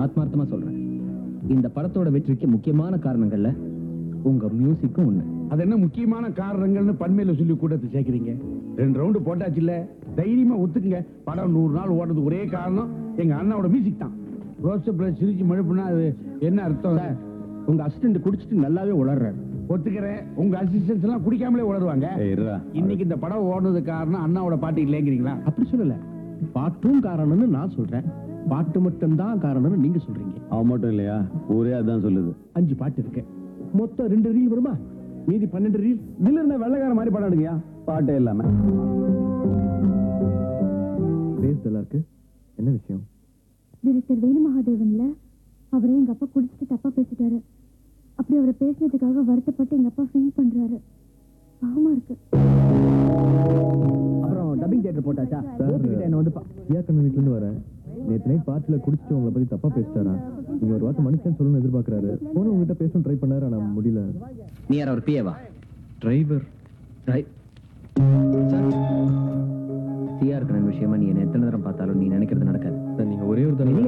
ஆத்மார்த்தமா சொல்றேன் இந்த படத்தோட வெற்றிக்கு முக்கியமான காரணங்கள்ல உங்க மியூசிக்கும் ஒண்ணு அது என்ன முக்கியமான காரணங்கள்னு பண்மையில சொல்லி கூட்டத்தை சேர்க்கிறீங்க ரெண்டு ரவுண்டு போட்டாச்சு இல்ல தைரியமா ஒத்துக்குங்க படம் நூறு நாள் ஓடுறதுக்கு ஒரே காரணம் எங்க அண்ணாவோட மியூசிக் தான் ரோஸ்ட் பிளஸ் சிரிச்சு மழுப்புனா அது என்ன அர்த்தம் சார் உங்க அசிஸ்டன்ட் குடிச்சிட்டு நல்லாவே உளறாரு ஒத்துக்கிறேன் உங்க அசிஸ்டன்ஸ் எல்லாம் குடிக்காமலே உணருவாங்க இன்னைக்கு இந்த படம் ஓடுனது காரணம் அண்ணாவோட பாட்டு இல்லைங்கிறீங்களா அப்படி சொல்லல பாட்டும் காரணம்னு நான் சொல்றேன் பாட்டு மட்டும்தான் காரணம்னு நீங்க சொல்றீங்க அவன் மட்டும் இல்லையா ஊரே அதான் சொல்லுது அஞ்சு பாட்டு இருக்கு மொத்தம் ரெண்டு ரீல் வருமா மீதி பன்னெண்டு ரீல் இதுல இருந்த வெள்ளக்கார மாதிரி படம் எடுங்கயா பாட்டே இல்லாம பேசுதலா இருக்கு என்ன விஷயம் டைரக்டர் வேணு மகாதேவன்ல அவரே எங்க அப்பா குடிச்சிட்டு தப்பா பேசிட்டாரு அப்படி அவரை பேசினதுக்காக வருத்தப்பட்டு எங்க அப்பா ஃபீல் பண்றாரு பாவமா இருக்கு அப்புறம் டப்பிங் தியேட்டர் போட்டாச்சா கோபிகிட்ட என்ன வந்து பா- ஏக்கண்ண வீட்டுல இருந்து வரேன் நேற்று நைட் பார்ட்டில குடிச்சிட்டு உங்களை பத்தி தப்பா பேசிட்டாரா நீங்க ஒரு வார்த்தை மனுஷன் சொல்லணும்னு எதிர்பார்க்கறாரு போன உங்ககிட்ட பேசணும் ட்ரை பண்ணாரு ஆனா முடியல நீ யார் அவர் பிஏவா டிரைவர் ரைட் சிஆர் கண்ணன் விஷயமா நீ என்ன எத்தனை தடவை பார்த்தாலும் நீ நினைக்கிறது நடக்காது நீங்க ஒரே ஒரு தடவை